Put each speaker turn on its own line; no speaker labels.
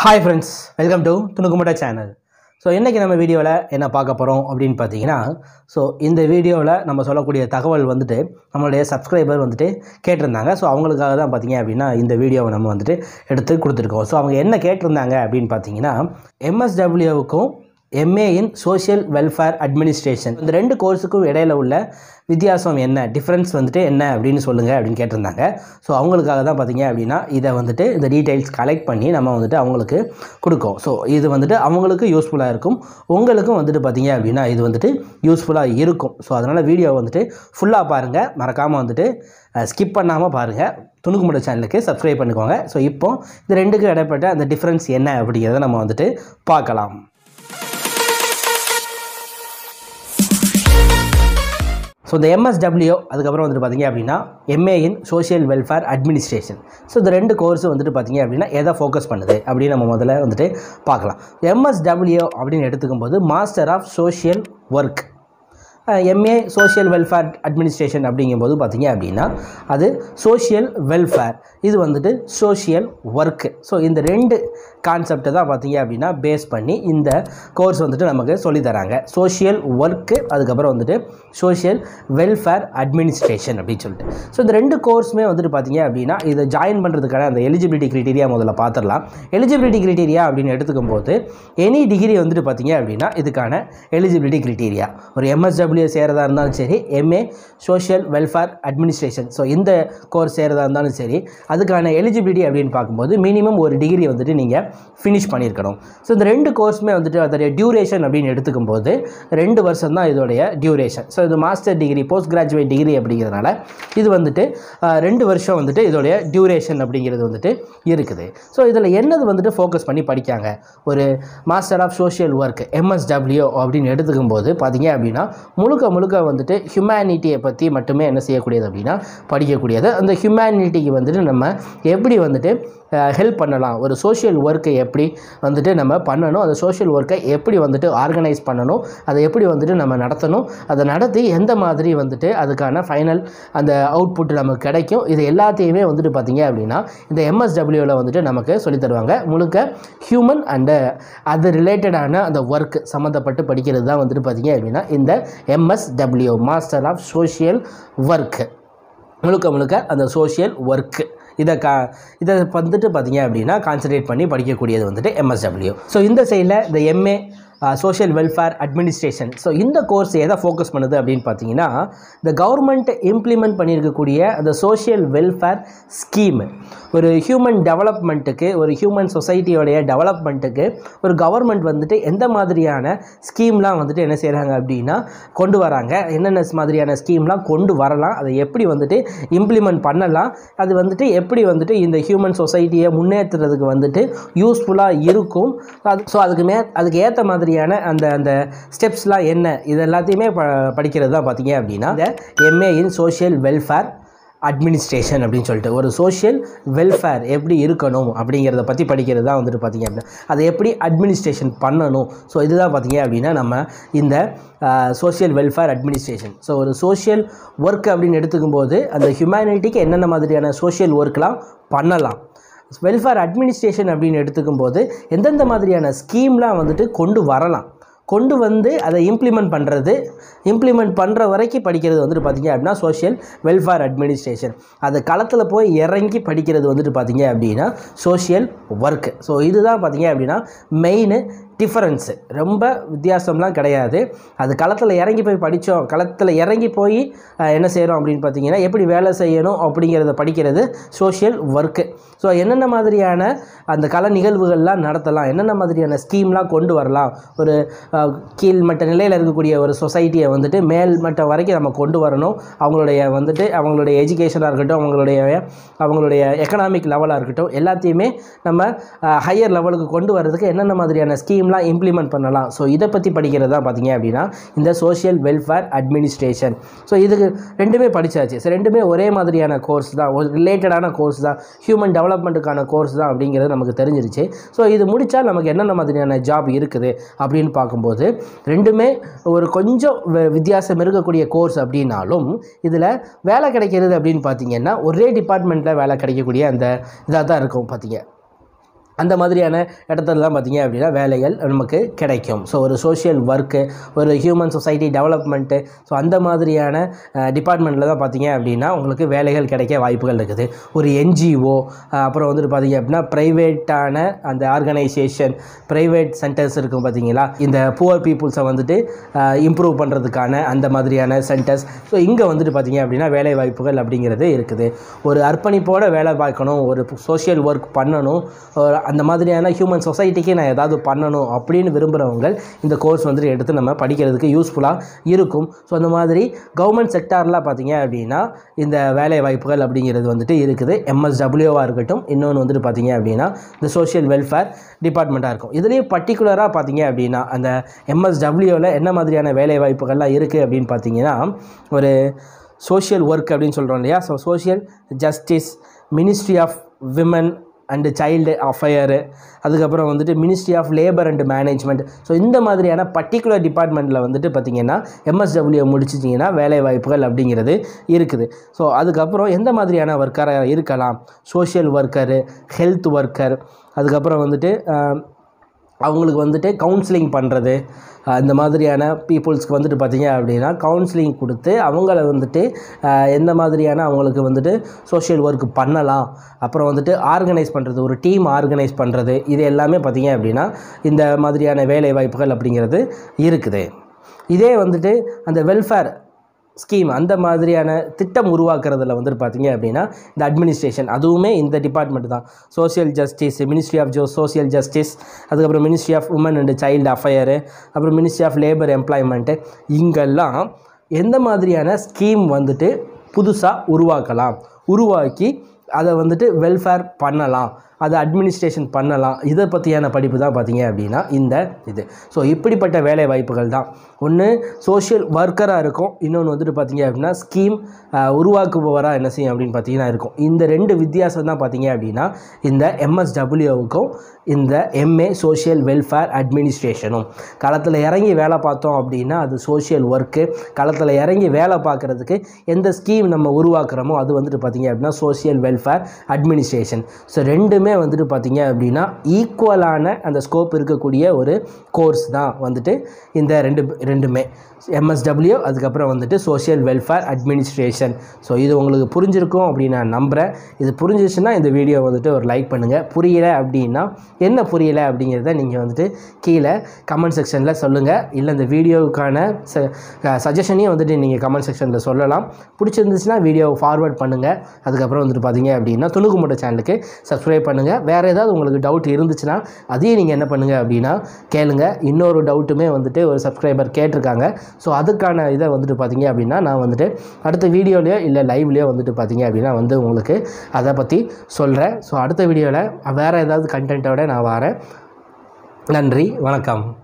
hi friends welcome to துணுக்குமுட்டை channel so இன்றைக்கி நம்ம வீடியோவில் என்ன பார்க்க போகிறோம் அப்படின்னு பார்த்தீங்கன்னா ஸோ இந்த வீடியோவில் நம்ம சொல்லக்கூடிய தகவல் வந்துட்டு நம்மளுடைய சப்ஸ்கிரைபர் வந்துட்டு கேட்டிருந்தாங்க ஸோ அவங்களுக்காக தான் பார்த்தீங்க அப்படின்னா இந்த வீடியோவை நம்ம வந்துட்டு எடுத்து கொடுத்துருக்கோம் ஸோ அவங்க என்ன கேட்டிருந்தாங்க அப்படின்னு பார்த்தீங்கன்னா எம்எஸ்டபிள்யூவுக்கும் MA in social welfare administration இந்த ரெண்டு கோர்ஸுக்கும் இடையில உள்ள வித்தியாசம் என்ன டிஃப்ரென்ஸ் வந்துட்டு என்ன அப்படின்னு சொல்லுங்கள் அப்படின்னு கேட்டிருந்தாங்க ஸோ அவங்களுக்காக தான் பார்த்தீங்க அப்படின்னா இதை வந்துட்டு இந்த டீட்டெயில்ஸ் கலெக்ட் பண்ணி நம்ம வந்துட்டு அவங்களுக்கு கொடுக்கோம் ஸோ இது வந்துட்டு அவங்களுக்கு யூஸ்ஃபுல்லாக இருக்கும் உங்களுக்கும் வந்துட்டு பார்த்தீங்க அப்படின்னா இது வந்துட்டு யூஸ்ஃபுல்லாக இருக்கும் ஸோ அதனால் வீடியோ வந்துட்டு ஃபுல்லாக பாருங்கள் மறக்காமல் வந்துட்டு ஸ்கிப் பண்ணாமல் பாருங்கள் துணுக்குமுட சேனலுக்கு சப்ஸ்கிரைப் பண்ணிக்கோங்க ஸோ இப்போ இந்த ரெண்டுக்கும் இடைப்பட்ட அந்த டிஃப்ரென்ஸ் என்ன அப்படிங்கிறத நம்ம வந்துட்டு பார்க்கலாம் ஸோ இந்த எம்எஸ்டபிள்யூ அதுக்கப்புறம் வந்துட்டு பார்த்தீங்க அப்படின்னா MA in social welfare administration so இந்த ரெண்டு கோர்ஸ் வந்துட்டு பார்த்தீங்க அப்படின்னா எதை ஃபோக்கஸ் பண்ணுது அப்படின்னு நம்ம முதல்ல வந்துட்டு பார்க்கலாம் எம்எஸ்டபிள்யூ அப்படின்னு எடுத்துக்கும் போது master of social work MA social welfare administration அப்படிங்கும்போது பார்த்தீங்க அப்படின்னா அது சோஷியல் வெல்ஃபேர் இது வந்துட்டு சோஷியல் ஒர்க்கு ஸோ இந்த ரெண்டு கான்செப்டை தான் பார்த்தீங்க அப்படின்னா பேஸ் பண்ணி இந்த கோர்ஸ் வந்துட்டு நமக்கு சொல்லித் தராங்க சோஷியல் ஒர்க்கு அதுக்கப்புறம் வந்துட்டு சோஷியல் வெல்ஃபேர் அட்மினிஸ்ட்ரேஷன் அப்படின்னு சொல்லிட்டு ஸோ இந்த ரெண்டு கோர்ஸுமே வந்துட்டு பார்த்தீங்க அப்படின்னா இதை ஜாயின் பண்ணுறதுக்கான அந்த எலிஜிபிலிட்டி க்ரைட்டீரியா முதல்ல பார்த்துடலாம் எலிஜிபிலிட்டி க்ரைட்டீரியா அப்படின்னு எடுத்துக்கும் போது எனி டிகிரி வந்துட்டு பார்த்தீங்க அப்படின்னா இதுக்கான எலிஜிபிலிட்டி க்ரைட்டீரியா ஒரு எம்எஸ்டபிள்யூ சேரதா இருந்தாலும் சரி MA social welfare administration so இந்த கோர்ஸ் சேரதா இருந்தாலும் சரி அதுக்கான எலிஜிபிலிட்டி அப்படின்னு பார்க்கும்போது மினிமம் ஒரு டிகிரி வந்துட்டு நீங்கள் ஃபினிஷ் பண்ணியிருக்கணும் ஸோ இந்த ரெண்டு கோர்ஸுமே வந்துட்டு அதோடைய டியூரேஷன் அப்படின்னு எடுத்துக்கும் போது ரெண்டு வருஷம் தான் இதோடைய டியூரேஷன் ஸோ இது master degree post graduate degree அப்படிங்கிறதுனால இது வந்துட்டு ஆஹ், ரெண்டு வருஷம் வந்துட்டு இதோடைய டியூரேஷன் அப்படிங்கிறது வந்துட்டு இருக்குது ஸோ இதில் என்னது வந்துட்டு ஃபோக்கஸ் பண்ணி படிக்காங்க ஒரு master of social work MSW அப்படின்னு எடுத்துக்கும் போது பார்த்தீங்க அப்படின்னா முழுக்க முழுக்க வந்துட்டு ஹியூமனிட்டியை பற்றி மட்டுமே என்ன செய்யக்கூடியது அப்படின்னா படிக்கக்கூடியது அந்த ஹியூமனிட்டிக்கு வந்துட்டு நம்ம எப்படி வந்துட்டு ஹெல்ப் பண்ணலாம் ஒரு சோஷியல் ஒர்க்கை எப்படி வந்துட்டு நம்ம பண்ணணும் அந்த சோஷியல் ஒர்க்கை எப்படி வந்துட்டு ஆர்கனைஸ் பண்ணணும் அதை எப்படி வந்துட்டு நம்ம நடத்தணும் அதை நடத்தி எந்த மாதிரி வந்துட்டு அதுக்கான ஃபைனல் அந்த அவுட்புட் நமக்கு கிடைக்கும் இது எல்லாத்தையுமே வந்துட்டு பார்த்தீங்க அப்படின்னா இந்த எம்எஸ்டபிள்யூவில் வந்துட்டு நமக்கு சொல்லித் தருவாங்க முழுக்க ஹியூமன் அண்டு அது ரிலேட்டடான அந்த ஒர்க் சம்மந்தப்பட்டு படிக்கிறது தான் வந்துட்டு பார்த்தீங்க அப்படின்னா இந்த MSW master of social work முழுக்க முழுக்க அந்த சோஷியல் ஒர்க்கு இதை கா இதை வந்துட்டு பார்த்தீங்க அப்படின்னா கான்சன்ட்ரேட் பண்ணி படிக்கக்கூடியது வந்துட்டு எம்எஸ்டபிள்யூ ஸோ இந்த சைடில் இந்த MA social welfare administration so இந்த கோர்ஸ் எதை ஃபோக்கஸ் பண்ணுது அப்படின்னு பார்த்தீங்கன்னா இந்த கவர்மெண்ட் இம்ப்ளிமெண்ட் பண்ணியிருக்கக்கூடிய அந்த சோஷியல் வெல்ஃபேர் ஸ்கீம் ஒரு ஹியூமன் டெவலப்மெண்ட்டுக்கு ஒரு ஹியூமன் சொசைட்டியோடைய டெவலப்மெண்ட்டுக்கு ஒரு கவர்மெண்ட் வந்துட்டு எந்த மாதிரியான ஸ்கீம்லாம் வந்துட்டு என்ன செய்கிறாங்க அப்படின்னா கொண்டு வராங்க என்னென்ன மாதிரியான ஸ்கீம்லாம் கொண்டு வரலாம் அதை எப்படி வந்துட்டு இம்ப்ளிமெண்ட் பண்ணலாம் அது வந்துட்டு எப்படி வந்துட்டு இந்த ஹியூமன் சொசைட்டியை முன்னேற்றுறதுக்கு வந்துட்டு யூஸ்ஃபுல்லாக இருக்கும் அது ஸோ அதுக்கு மே அதுக்கு ஏற்ற மாதிரியான அந்த அந்த ஸ்டெப்ஸ்லாம் என்ன இது எல்லாத்தையுமே ப படிக்கிறது தான் பார்த்தீங்க அப்படின்னா இந்த MA in social welfare administration அப்படின்னு சொல்லிட்டு ஒரு சோஷியல் வெல்ஃபேர் எப்படி இருக்கணும் அப்படிங்கிறத பற்றி படிக்கிறது தான் வந்துட்டு பார்த்தீங்க அப்படின்னா அதை எப்படி அட்மினிஸ்ட்ரேஷன் பண்ணணும் ஸோ இதுதான் பார்த்தீங்க அப்படின்னா நம்ம இந்த சோஷியல் வெல்ஃபேர் அட்மினிஸ்ட்ரேஷன் ஸோ ஒரு சோஷியல் ஒர்க் அப்படின்னு எடுத்துக்கும்போது அந்த ஹியூமனிட்டிக்கு என்னென்ன மாதிரியான சோஷியல் ஒர்க்லாம் பண்ணலாம் வெல்ஃபேர் அட்மினிஸ்ட்ரேஷன் அப்படின்னு எடுத்துக்கும்போது எந்தெந்த மாதிரியான ஸ்கீம்லாம் வந்துட்டு கொண்டு வரலாம் கொண்டு வந்து அதை இம்ப்ளிமெண்ட் பண்ணுறது இம்ப்ளிமெண்ட் பண்ணுற வரைக்கும் படிக்கிறது வந்துட்டு பார்த்தீங்க அப்படின்னா சோஷியல் வெல்ஃபேர் அட்மினிஸ்ட்ரேஷன் அது களத்தில் போய் இறங்கி படிக்கிறது வந்துட்டு பார்த்தீங்க அப்படின்னா சோஷியல் ஒர்க் ஸோ இதுதான் பார்த்தீங்க அப்படின்னா மெயின் டிஃபரன்ஸு ரொம்ப வித்தியாசம்லாம் கிடையாது அது களத்தில் இறங்கி போய் படித்தோம் களத்தில் இறங்கி போய் அஹ், என்ன செய்கிறோம் அப்படின்னு பார்த்தீங்கன்னா எப்படி வேலை செய்யணும் அப்படிங்கிறத படிக்கிறது சோஷியல் ஒர்க்கு ஸோ என்னென்ன மாதிரியான அந்த கல நிகழ்வுகள்லாம் நடத்தலாம் என்னென்ன மாதிரியான ஸ்கீம்லாம் கொண்டு வரலாம் ஒரு அஹ், கீழ்மட்ட நிலையில் இருக்கக்கூடிய ஒரு சொசைட்டியை வந்துட்டு மேல் மட்டம் வரைக்கும் நம்ம கொண்டு வரணும் அவங்களுடைய வந்துட்டு அவங்களுடைய எஜுகேஷனாக இருக்கட்டும் அவங்களுடைய அவங்களுடைய எக்கனாமிக் லெவலாக இருக்கட்டும் எல்லாத்தையுமே நம்ம ஹையர் லெவலுக்கு கொண்டு வரதுக்கு என்னென்ன மாதிரியான ஸ்கீம்லாம் இம்ப்ளிமெண்ட் பண்ணலாம் ஸோ இதை பற்றி படிக்கிறது தான் பார்த்தீங்க அப்படின்னா இந்த சோஷியல் வெல்ஃபேர் அட்மினிஸ்ட்ரேஷன் ஸோ இதுக்கு ரெண்டுமே படித்தாச்சு ஸோ ரெண்டுமே ஒரே மாதிரியான கோர்ஸ் தான் ஒரு ரிலேட்டடான கோர்ஸ் தான் ஹியூமன் டெவலப்மெண்ட்டுக்கான கோர்ஸ் தான் அப்படிங்கிறது நமக்கு தெரிஞ்சிருச்சு ஸோ இது முடித்தா நமக்கு என்னென்ன மாதிரியான ஜாப் இருக்குது அப்படின்னு பார்க்கும்போது ரெண்டுமே ஒரு கொஞ்சம் வி- வித்தியாசம் இருக்கக்கூடிய கோர்ஸ் அப்படின்னாலும் இதில் வேலை கிடைக்கிறது அப்படின்னு பார்த்தீங்கன்னா ஒரே டிபார்ட்மெண்ட்டில் வேலை கிடைக்கக்கூடிய அந்த இதாக தான் இருக்கும் பார்த்தீங்க அந்த மாதிரியான இடத்துல தான் பார்த்தீங்க அப்படின்னா வேலைகள் நமக்கு கிடைக்கும் ஸோ ஒரு சோஷியல் ஒர்க்கு ஒரு ஹியூமன் சொசைட்டி டெவலப்மெண்ட்டு ஸோ அந்த மாதிரியான டிபார்ட்மெண்ட்டில் தான் பார்த்தீங்க அப்படின்னா உங்களுக்கு வேலைகள் கிடைக்க வாய்ப்புகள் இருக்குது ஒரு என்ஜிஓ அப்புறம் வந்துட்டு பார்த்தீங்க அப்படின்னா ப்ரைவேட்டான அந்த ஆர்கனைசேஷன் ப்ரைவேட் சென்டர்ஸ் இருக்கும் பார்த்தீங்களா இந்த புவர் பீப்புள்ஸை வந்துட்டு இம்ப்ரூவ் பண்ணுறதுக்கான அந்த மாதிரியான சென்டர்ஸ் ஸோ இங்கே வந்துட்டு பார்த்தீங்க அப்படின்னா வேலை வாய்ப்புகள் அப்படிங்கிறது இருக்குது ஒரு அர்ப்பணிப்போட வேலை பார்க்கணும் ஒரு சோஷியல் ஒர்க் பண்ணணும் ஒரு அந்த மாதிரியான ஹியூமன் சொசைட்டிக்கு நான் ஏதாவது பண்ணணும் அப்படின்னு விரும்புகிறவங்க இந்த கோர்ஸ் வந்துட்டு எடுத்து நம்ம படிக்கிறதுக்கு யூஸ்ஃபுல்லாக இருக்கும் ஸோ அந்த மாதிரி கவர்மெண்ட் செக்டார்லாம் பார்த்தீங்க அப்படின்னா இந்த வேலை வாய்ப்புகள் அப்படிங்கிறது வந்துட்டு இருக்குது எம்எஸ்டபிள்யூவாக இருக்கட்டும் இன்னொன்று வந்துட்டு பார்த்தீங்க அப்படின்னா இந்த சோஷியல் வெல்ஃபேர் டிபார்ட்மெண்ட்டாக இருக்கும் இதுலேயும் பர்டிகுலராக பார்த்தீங்க அப்படின்னா அந்த எம்எஸ்டபிள்யூவில் என்ன மாதிரியான வேலை வாய்ப்புகள்லாம் இருக்குது அப்படின்னு பார்த்தீங்கன்னா ஒரு சோஷியல் ஒர்க் அப்படின்னு சொல்கிறோம் இல்லையா so social justice ministry of women and child affair அதுக்கப்புறம் வந்துட்டு ministry of labour and management so இந்த மாதிரியான பர்டிகுலர் டிபார்ட்மெண்ட்டில் வந்துட்டு பார்த்திங்கன்னா எம்எஸ்டபிள்யூ முடிச்சிட்டிங்கன்னா வேலை வாய்ப்புகள் அப்படிங்கிறது இருக்குது ஸோ அதுக்கப்புறம் எந்த மாதிரியான ஒர்க்கராக இருக்கலாம் சோஷியல் ஒர்க்கரு ஹெல்த் ஒர்க்கர் அதுக்கப்புறம் வந்துட்டு ஆஹ், அவங்களுக்கு வந்துட்டு கவுன்சிலிங் பண்ணுறது இந்த மாதிரியான பீப்புள்ஸ்க்கு வந்துட்டு பார்த்தீங்க அப்படின்னா கவுன்சிலிங் கொடுத்து அவங்கள வந்துட்டு அஹ், எந்த மாதிரியான அவங்களுக்கு வந்துட்டு சோஷியல் ஒர்க் பண்ணலாம் அப்புறம் வந்துட்டு ஆர்கனைஸ் பண்ணுறது ஒரு டீம் ஆர்கனைஸ் பண்ணுறது இது எல்லாமே பார்த்தீங்க அப்படின்னா இந்த மாதிரியான வேலை வாய்ப்புகள் அப்படிங்கிறது இருக்குது இதே வந்துட்டு அந்த வெல்ஃபேர் ஸ்கீம் அந்த மாதிரியான திட்டம் உருவாக்குறதுல வந்துட்டு பார்த்தீங்க அப்படின்னா இந்த அட்மினிஸ்ட்ரேஷன் அதுவுமே இந்த டிபார்ட்மெண்ட் தான் social justice ministry of so social justice அதுக்கப்புறம் ministry of women and child affair அப்புறம் மினிஸ்ட்ரி ஆஃப் லேபர் எம்ப்ளாய்மெண்ட்டு இங்கெல்லாம் எந்த மாதிரியான ஸ்கீம் வந்துட்டு புதுசாக உருவாக்கலாம் உருவாக்கி அதை வந்துட்டு வெல்ஃபேர் பண்ணலாம் அதை அட்மினிஸ்ட்ரேஷன் பண்ணலாம் இதை பற்றியான படிப்பு தான் பார்த்தீங்க அப்படின்னா இந்த இது ஸோ இப்படிப்பட்ட வேலை வாய்ப்புகள் தான் ஒன்று சோஷியல் ஒர்க்கராக இருக்கும் இன்னொன்று வந்துட்டு பார்த்தீங்க அப்படின்னா ஸ்கீம் உருவாக்குபவராக என்ன செய்யும் அப்படின்னு பார்த்தீங்கன்னா இருக்கும் இந்த ரெண்டு வித்தியாசம் தான் பார்த்தீங்க அப்படின்னா இந்த எம்எஸ்டபிள்யூவுக்கும் இந்த எம்ஏ சோஷியல் வெல்ஃபேர் அட்மினிஸ்ட்ரேஷனும் களத்தில் இறங்கி வேலை பார்த்தோம் அப்படின்னா அது சோஷியல் ஒர்க்கு களத்தில் இறங்கி வேலை பார்க்குறதுக்கு எந்த ஸ்கீம் நம்ம உருவாக்குறோமோ அது வந்துட்டு பார்த்தீங்க அப்படின்னா சோஷியல் வெல்ஃபேர் அட்மினிஸ்ட்ரேஷன் ஸோ ரெண்டுமே வந்துட்டு பார்த்தீங்க அப்படின்னா ஈக்குவலான அந்த ஸ்கோப் இருக்கக்கூடிய ஒரு கோர்ஸ் தான் வந்துட்டு இந்த ரெண்டு ரெண்டுமே எம்எஸ்டபிள்யூ அதுக்கப்புறம் வந்துட்டு சோஷியல் வெல்ஃபேர் அட்மினிஸ்ட்ரேஷன் ஸோ இது உங்களுக்கு புரிஞ்சிருக்கும் அப்படின்னு நான் நம்புகிறேன் இது புரிஞ்சிச்சுன்னா இந்த வீடியோ வந்துட்டு ஒரு லைக் பண்ணுங்கள் புரியல அப்படின்னா என்ன புரியல அப்படிங்கிறத நீங்கள் வந்துட்டு கீழே கமெண்ட் செக்ஷனில் சொல்லுங்கள் இல்லை இந்த வீடியோவுக்கான ச சஜஷனையும் வந்துட்டு நீங்கள் கமெண்ட் செக்ஷனில் சொல்லலாம் பிடிச்சிருந்துச்சுன்னா வீடியோவை ஃபார்வர்ட் பண்ணுங்கள் அதுக்கப்புறம் வந்துட்டு பார்த்தீங்க அப்படின்னா துணுக்கு மூட்டை சேனலுக்கு சப்ஸ்கிரைப் பண்ணுங்கள் வேறு ஏதாவது உங்களுக்கு டவுட் இருந்துச்சுன்னா அதையும் நீங்கள் என்ன பண்ணுங்கள் அப்படின்னா கேளுங்க இன்னொரு டவுட்டுமே வந்துட்டு ஒரு சப்ஸ்கிரைபர் கேட்டிருக்காங்க ஸோ அதுக்கான இதை வந்துட்டு பார்த்தீங்க அப்படின்னா நான் வந்துட்டு அடுத்த வீடியோலையோ இல்லை லைவ்லையோ வந்துட்டு பார்த்தீங்க அப்படின்னா வந்து உங்களுக்கு அதை பற்றி சொல்கிறேன் ஸோ அடுத்த வீடியோவில் வேறு ஏதாவது கண்டென்ட்டோட நான் வரேன் நன்றி வணக்கம்